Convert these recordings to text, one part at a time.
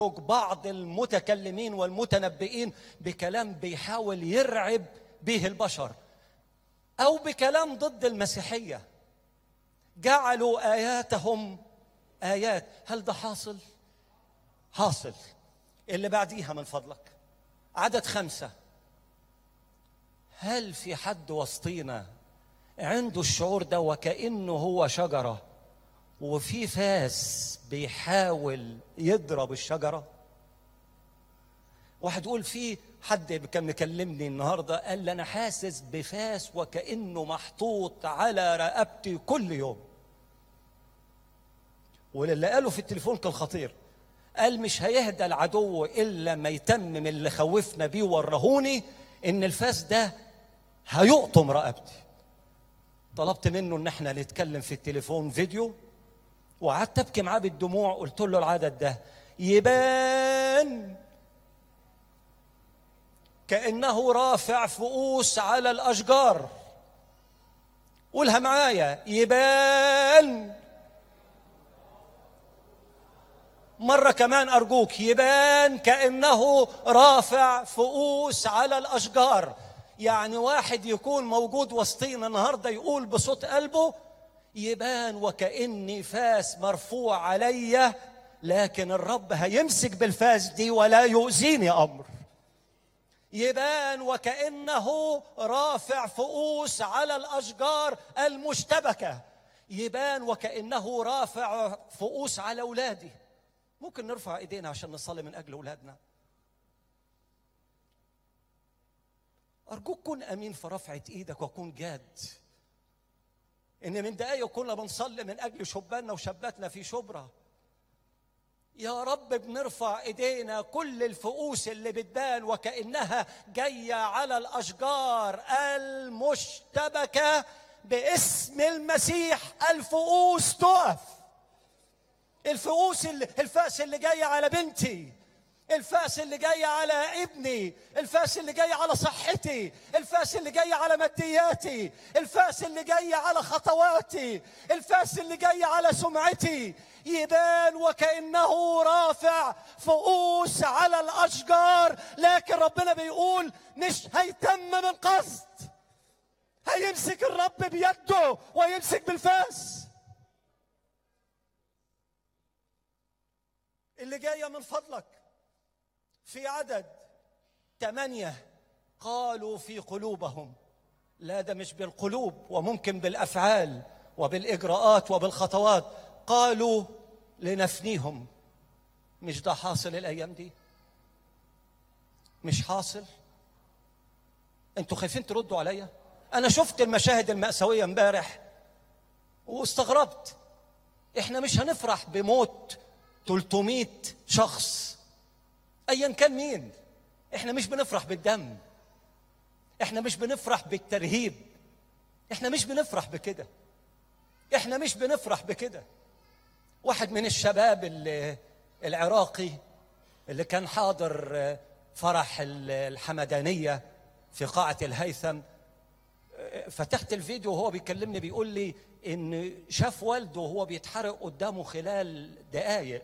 بعض المتكلمين والمتنبئين بكلام بيحاول يرعب به البشر او بكلام ضد المسيحيه جعلوا اياتهم ايات هل ده حاصل حاصل اللي بعديها من فضلك عدد خمسه هل في حد وسطينا عنده الشعور ده وكانه هو شجره وفي فاس بيحاول يضرب الشجره واحد يقول في حد كان مكلمني النهارده قال لي انا حاسس بفاس وكانه محطوط على رقبتي كل يوم واللي قاله في التليفون كان خطير قال مش هيهدى العدو الا ما يتمم اللي خوفنا بيه ورهوني ان الفاس ده هيقطم رقبتي طلبت منه ان احنا نتكلم في التليفون فيديو وقعدت ابكي معاه بالدموع قلت له العدد ده يبان كانه رافع فؤوس على الاشجار قولها معايا يبان مرة كمان أرجوك يبان كأنه رافع فؤوس على الأشجار يعني واحد يكون موجود وسطينا النهاردة يقول بصوت قلبه يبان وكأني فاس مرفوع عليا لكن الرب هيمسك بالفاس دي ولا يؤذيني أمر يبان وكأنه رافع فؤوس على الأشجار المشتبكة يبان وكأنه رافع فؤوس على أولادي ممكن نرفع ايدينا عشان نصلي من اجل اولادنا ارجوك كن امين في رفعه ايدك وكن جاد ان من دقايق كنا بنصلي من اجل شباننا وشاباتنا في شبرا يا رب بنرفع ايدينا كل الفؤوس اللي بتبان وكانها جايه على الاشجار المشتبكه باسم المسيح الفؤوس تقف الفؤوس اللي الفاس اللي جايه على بنتي الفاس اللي جايه على ابني الفاس اللي جايه على صحتي الفاس اللي جايه على مادياتي الفاس اللي جايه على خطواتي الفاس اللي جايه على سمعتي يبان وكانه رافع فؤوس على الاشجار لكن ربنا بيقول مش هيتم من قصد هيمسك الرب بيده ويمسك بالفاس اللي جايه من فضلك في عدد ثمانيه قالوا في قلوبهم لا ده مش بالقلوب وممكن بالافعال وبالاجراءات وبالخطوات قالوا لنفنيهم مش ده حاصل الايام دي مش حاصل انتوا خايفين تردوا عليا انا شفت المشاهد الماساويه امبارح واستغربت احنا مش هنفرح بموت 300 شخص ايا كان مين احنا مش بنفرح بالدم احنا مش بنفرح بالترهيب احنا مش بنفرح بكده احنا مش بنفرح بكده واحد من الشباب اللي العراقي اللي كان حاضر فرح الحمدانية في قاعة الهيثم فتحت الفيديو وهو بيكلمني بيقول لي ان شاف والده وهو بيتحرق قدامه خلال دقايق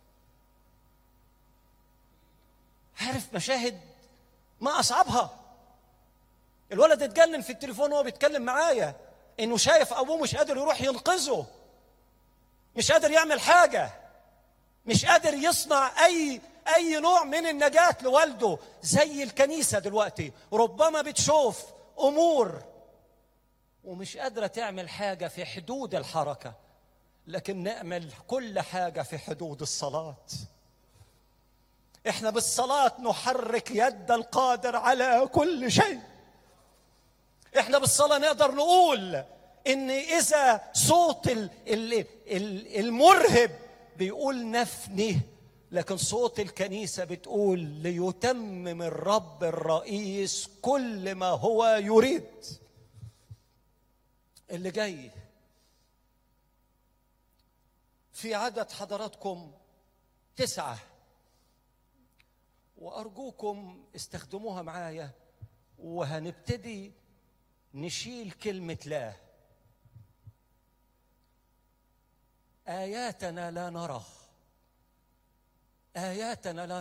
عارف مشاهد ما اصعبها الولد اتجنن في التليفون وهو بيتكلم معايا انه شايف ابوه مش قادر يروح ينقذه مش قادر يعمل حاجه مش قادر يصنع اي اي نوع من النجاه لوالده زي الكنيسه دلوقتي ربما بتشوف امور ومش قادره تعمل حاجه في حدود الحركه لكن نعمل كل حاجه في حدود الصلاه احنا بالصلاه نحرك يد القادر على كل شيء احنا بالصلاه نقدر نقول ان اذا صوت ال ال ال المرهب بيقول نفني لكن صوت الكنيسه بتقول ليتمم الرب الرئيس كل ما هو يريد اللي جاي في عدد حضراتكم تسعه وارجوكم استخدموها معايا وهنبتدي نشيل كلمه لا اياتنا لا نرى اياتنا لا